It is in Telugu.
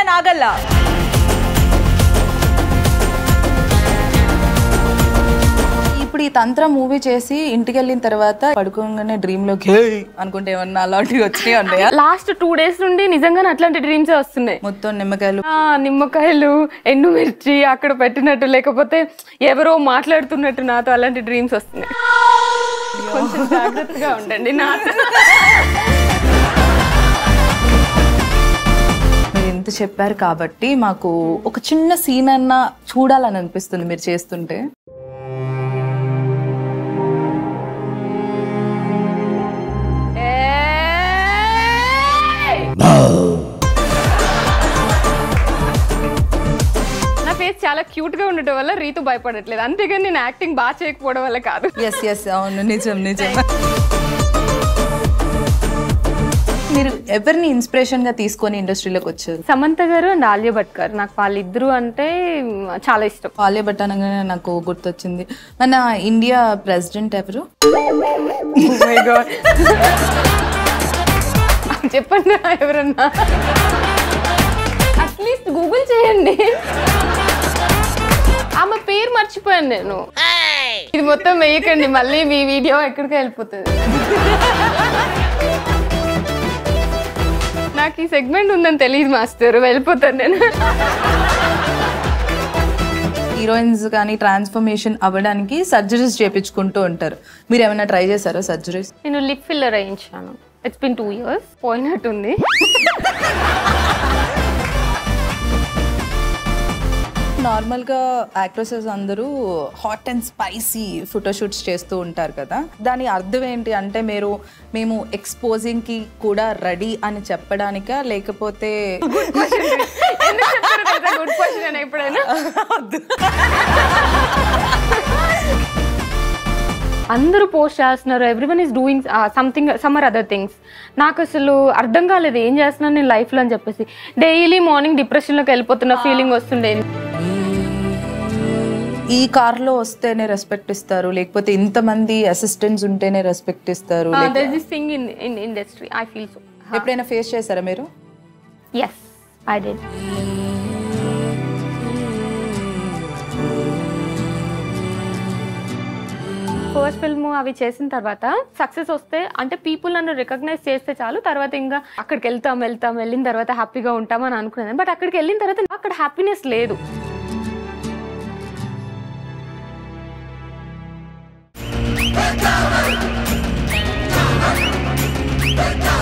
నాగల్ల ఇప్పుడు ఈ తంత్ర మూవీ చేసి ఇంటికి వెళ్ళిన తర్వాత పడుకోగానే డ్రీమ్ లోకి "హేయ్" అనుకుంటే ఏమన్నా అలాంటివి వచ్చినాయి ఉన్నాయా లాస్ట్ టూ డేస్ నుండి నిజంగానే అట్లాంటి డ్రీమ్స్ వస్తున్నాయి మొత్తం నిమ్మకాయలు ఆ, నిమ్మకాయలు ఎండుమిర్చి అక్కడ పెట్టినట్టు లేకపోతే ఎవరో మాట్లాడుతున్నట్టు నాతో అలాంటి డ్రీమ్స్ వస్తున్నాయి కొంచెం జాగ్రత్తగా ఉండండి నాతో మీరు ఇంత చెప్పారు కాబట్టి మాకు ఒక చిన్న సీన్ అన్న చూడాలని అనిపిస్తుంది మీరు చేస్తుంటే ఏయ్! నా ఫేస్ చాలా క్యూట్ గా ఉండటం వల్ల రీతు భయపడట్లేదు అంతేగాని నేను యాక్టింగ్ బాగా చేయకపోవడం వల్ల కాదు ఎస్ ఎస్ అవును నిజం నిజం మీరు ఎవరిని ఇన్స్పిరేషన్ గా తీసుకొని ఇండస్ట్రీలోకి వచ్చారు సమంత గారు అండ్ ఆలియా భట్ గారు నాకు వాళ్ళిద్దరు అంటే చాలా ఇష్టం పాలే బట్ అనగానే నాకు గుర్తొచ్చింది మన ఇండియా ప్రెసిడెంట్ ఎవరు చెప్పండి ఎవరన్నా అట్లీస్ట్ గూగుల్ చేయండి ఆమె పేరు మర్చిపోయాను నేను ఇది మొత్తం వేయకండి మళ్ళీ మీ వీడియో ఎక్కడికి వెళ్ళిపోతుంది నాకు ఈ సెగ్మెంట్ ఉందని తెలియదు మాస్టర్ వెళ్ళిపోతాను నేను హీరోయిన్స్ కానీ ట్రాన్స్ఫర్మేషన్ అవ్వడానికి సర్జరీస్ చేపించుకుంటూ ఉంటారు మీరు ఏమైనా ట్రై చేశారా సర్జరీస్ నేను లిప్ ఫిల్లర్ వేయించాను ఇట్స్ బిన్ టూ ఇయర్స్ పోయినట్టుంది నార్మల్గా యాక్ట్రెసెస్ అందరూ హాట్ అండ్ స్పైసీ ఫోటోషూట్స్ చేస్తూ ఉంటారు కదా దాని అర్థం ఏంటి అంటే మీరు మేము ఎక్స్పోజింగ్కి కూడా రెడీ అని చెప్పడానికా లేకపోతే గుడ్ క్వశ్చన్ ఎప్పుడైనా అందరూ పోస్ట్ చేస్తున్నారు everyone is doing something summer other things నాకు అసలు అర్థం కాలేదు ఏం చేస్తున్నాను నేను లైఫ్లో అని చెప్పేసి డైలీ మార్నింగ్ డిప్రెషన్లోకి వెళ్ళిపోతున్న ఫీలింగ్ వస్తుండే ఈ కార్లో వస్తేనే రెస్పెక్ట్ ఇస్తారు లేకపోతే ఇంతమంది అసిస్టెంట్స్ ఉంటేనే రెస్పెక్ట్ ఇస్తారు there this thing in in industry I feel so ఎప్పుడైనా ఫేస్ చేశారా మీరు yes I did first film అవి చేసిన తర్వాత సక్సెస్ వస్తే అంటే పీపుల్ నన్ను రికగ్నైజ్ చేస్తే చాలు తర్వాత ఇంకా అక్కడికి వెళ్తాం వెళ్తాం వెళ్ళిన తర్వాత హ్యాపీగా ఉంటాం అని అనుకున్నాను బట్ అక్కడికి వెళ్ళిన తర్వాత నాకు అక్కడ హ్యాపీనెస్ లేదు Get